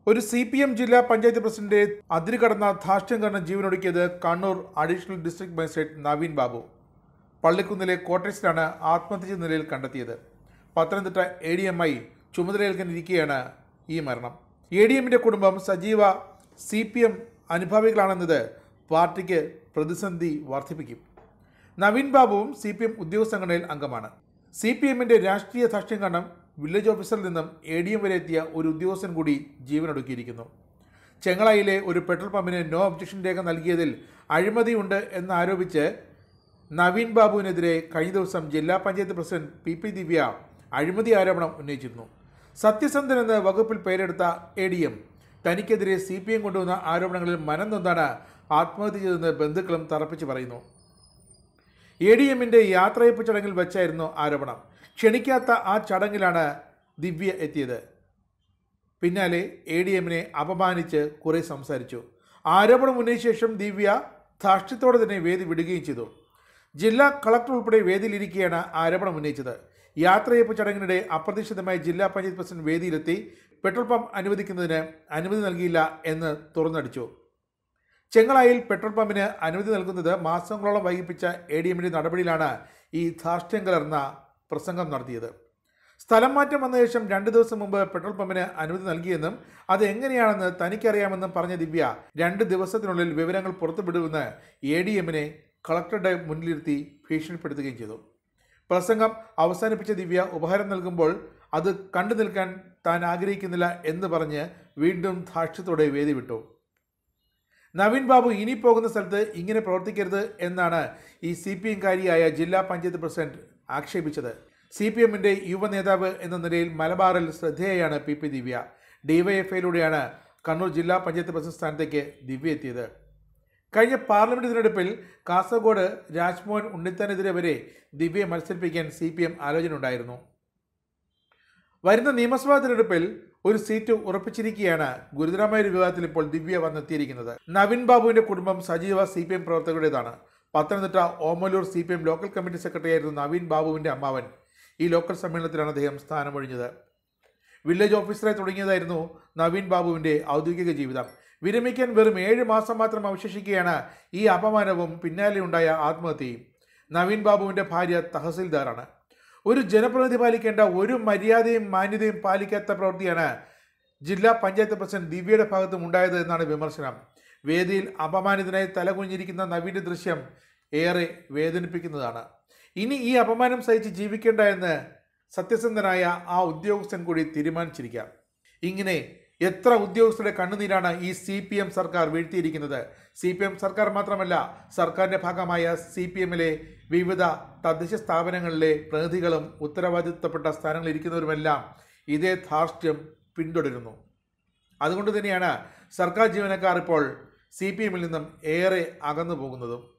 ഒരു C P M ജില്ലാ panchayat president അതിര് കടന്ന ധാർഷ്ട്യം കാരണം ജീവനൊടുക്കിയത് Kannur additional district magistrate Naveen Babu പള്ളിക്കുന്നിലെ ക്വാർട്ടേഴ്സിലാണ് ആത്മഹത്യ ചെയ്ത നിലയിൽ കണ്ടെത്തിയത് പത്തനംതിട്ട എ ഡി എം ഐ ചുമതലയേൽക്കാനിരിക്കെയാണ് ഈ മരണം എ ഡി എമ്മിൻ്റെ കുടുംബം സജീവ സി പി എം അനുഭാവികളാണെന്നത് പാർട്ടിക്ക് പ്രതിസന്ധി വർദ്ധിപ്പിക്കും നവീൻ ബാബുവും സി പി എം ഉദ്യോഗസ്ഥ സംഘടനയിൽ അംഗമാണ് സി പി എമ്മിൻ്റെ രാഷ്ട്രീയ ധാർഷ്ട്യം കാരണം വില്ലേജ് ഓഫീസറിൽ നിന്നും എ ഡി എം വരെ എത്തിയ ഒരു ഉദ്യോഗസ്ഥൻ കൂടി ജീവനൊടുക്കിയിരിക്കുന്നു ചെങ്ങളായിലെ ഒരു പെട്രോൾ പമ്പിന് നോ ഒബ്ജക്ഷൻ രേഖ നൽകിയതിൽ അഴിമതിയുണ്ട് എന്നാരോപിച്ച് നവീൻ ബാബുവിനെതിരെ കഴിഞ്ഞ ദിവസം ജില്ലാ panchayat president P P Divya അഴിമതി ആരോപണം ഉന്നയിച്ചിരുന്നു സത്യസന്ധൻ എന്ന വകുപ്പിൽ പേരെടുത്ത എ ഡി എം തനിക്കെതിരെ സി പി എം കൊണ്ടുവന്ന ആരോപണങ്ങളിൽ മനം നൊന്താണ് ആത്മഹത്യ ചെയ്തതെന്ന് ബന്ധുക്കളും തറപ്പിച്ച് പറയുന്നു എ ഡി എമ്മിൻ്റെ യാത്രയപ്പ് ചടങ്ങിൽ വെച്ചായിരുന്നു ആരോപണം ക്ഷണിക്കാത്ത ആ ചടങ്ങിലാണ് ദിവ്യ എത്തിയത് പിന്നാലെ എ ഡി എമ്മിനെ അപമാനിച്ച് കുറെ സംസാരിച്ചു ആരോപണം ഉന്നയിച്ച ശേഷം ദിവ്യ ധാർഷ്ട്യത്തോടെ തന്നെ വേദി വിടുകയും ചെയ്തു ജില്ലാ കളക്ടർ ഉൾപ്പെടെ വേദിയിലിരിക്കെയാണ് ആരോപണം ഉന്നയിച്ചത് യാത്രയപ്പ് ചടങ്ങിനിടെ അപ്രതീക്ഷിതമായി ജില്ലാ പഞ്ചായത്ത് പ്രസിഡന്റ് വേദിയിലെത്തി പെട്രോൾ പമ്പ് അനുവദിക്കുന്നതിന് അനുമതി നൽകിയില്ല എന്ന് തുറന്നടിച്ചു ചെങ്ങളായിൽ പെട്രോൾ പമ്പിന് അനുമതി നൽകുന്നത് മാസങ്ങളോളം വൈകിപ്പിച്ച എ ഡി എമ്മിൻ്റെ നടപടിയിലാണ് ഈ ധാർഷ്ട്യം കലർന്ന പ്രസംഗം നടത്തിയത് സ്ഥലം മാറ്റം വന്ന ശേഷം രണ്ട് ദിവസം മുമ്പ് പെട്രോൾ പമ്പിന് അനുമതി നൽകിയെന്നും അത് എങ്ങനെയാണെന്ന് തനിക്കറിയാമെന്നും പറഞ്ഞ ദിവ്യ രണ്ട് ദിവസത്തിനുള്ളിൽ വിവരങ്ങൾ പുറത്തുവിടുമെന്ന് എ ഡി എമ്മിനെ കളക്ടറുടെ മുന്നിലിരുത്തി ഭീഷണിപ്പെടുത്തുകയും ചെയ്തു പ്രസംഗം അവസാനിപ്പിച്ച ദിവ്യ ഉപഹാരം നൽകുമ്പോൾ അത് കണ്ടു നിൽക്കാൻ താൻ ആഗ്രഹിക്കുന്നില്ല എന്ന് പറഞ്ഞ് വീണ്ടും ധാർഷ്ട്യത്തോടെ വേദി വിട്ടു നവീൻ ബാബു ഇനി പോകുന്ന സ്ഥലത്ത് ഇങ്ങനെ പ്രവർത്തിക്കരുത് എന്നാണ് ഈ സി പി എംകാരിയായ ജില്ലാ പഞ്ചായത്ത് പ്രസിഡന്റ് ആക്ഷേപിച്ചത് സി പി എമ്മിൻ്റെ യുവ നേതാവ് എന്ന നിലയിൽ മലബാറിൽ ശ്രദ്ധേയയാണ് പി പി ദിവ്യ ഡിവൈഎഫ്ഐയിലൂടെയാണ് കണ്ണൂർ ജില്ലാ പഞ്ചായത്ത് പ്രസിഡന്റ് സ്ഥാനത്തേക്ക് ദിവ്യ എത്തിയത് കഴിഞ്ഞ പാർലമെന്റ് തിരഞ്ഞെടുപ്പിൽ കാസർഗോഡ് രാജ്മോഹൻ ഉണ്ണിത്താനെതിരെ വരെ ദിവ്യയെ മത്സരിപ്പിക്കാൻ സി പി എം ആലോചന ഉണ്ടായിരുന്നു വരുന്ന നിയമസഭാ തിരഞ്ഞെടുപ്പിൽ ഒരു സീറ്റ് ഉറപ്പിച്ചിരിക്കുകയാണ് ഗുരുതരമായ ഒരു വിവാദത്തിൽ ഇപ്പോൾ ദിവ്യ വന്നെത്തിയിരിക്കുന്നത് നവീൻ ബാബുവിന്റെ കുടുംബം സജീവ സി പി എം പ്രവർത്തകരുടേതാണ് Pathanamthitta Omalloor C P M local committee സെക്രട്ടറിയായിരുന്നു നവീൻ ബാബുവിന്റെ അമ്മാവൻ ഈ ലോക്കൽ സമ്മേളനത്തിലാണ് അദ്ദേഹം സ്ഥാനമൊഴിഞ്ഞത് വില്ലേജ് ഓഫീസറായി തുടങ്ങിയതായിരുന്നു നവീൻ ബാബുവിന്റെ ഔദ്യോഗിക ജീവിതം വിരമിക്കാൻ വെറും ഏഴ് മാസം മാത്രം അവശേഷിക്കുകയാണ് ഈ അപമാനവും പിന്നാലെയുണ്ടായ ആത്മഹത്യയും നവീൻ ബാബുവിന്റെ ഭാര്യ തഹസിൽദാറാണ് ഒരു ജനപ്രതിനിധി പാലിക്കേണ്ട ഒരു മര്യാദയും മാന്യതയും പാലിക്കാത്ത പ്രവൃത്തിയാണ് ജില്ലാ പഞ്ചായത്ത് പ്രസിഡന്റ് ദിവ്യയുടെ ഭാഗത്തും ഉണ്ടായത് എന്നാണ് വിമർശനം വേദിയിൽ അപമാനിതനായി തലകുഞ്ഞിരിക്കുന്ന നവീന്റെ ദൃശ്യം ഏറെ വേദനിപ്പിക്കുന്നതാണ് ഇനി ഈ അപമാനം സഹിച്ച് ജീവിക്കേണ്ട എന്ന് സത്യസന്ധനായ ആ ഉദ്യോഗസ്ഥൻ കൂടി തീരുമാനിച്ചിരിക്കാം ഇങ്ങനെ എത്ര ഉദ്യോഗസ്ഥരുടെ കണ്ണുനീരാണ് ഈ സി പി എം സർക്കാർ വീഴ്ത്തിയിരിക്കുന്നത് സി പി എം സർക്കാർ മാത്രമല്ല സർക്കാരിൻ്റെ ഭാഗമായ സി പി എമ്മിലെ വിവിധ തദ്ദേശ സ്ഥാപനങ്ങളിലെ പ്രതിനിധികളും ഉത്തരവാദിത്തപ്പെട്ട സ്ഥാനങ്ങളിൽ ഇരിക്കുന്നവരുമെല്ലാം ഇതേ ധാർഷ്ട്യം പിന്തുടരുന്നു അതുകൊണ്ട് തന്നെയാണ് സർക്കാർ ജീവനക്കാർ ഇപ്പോൾ സി പി എമ്മിൽ നിന്നും ഏറെ അകന്നു പോകുന്നതും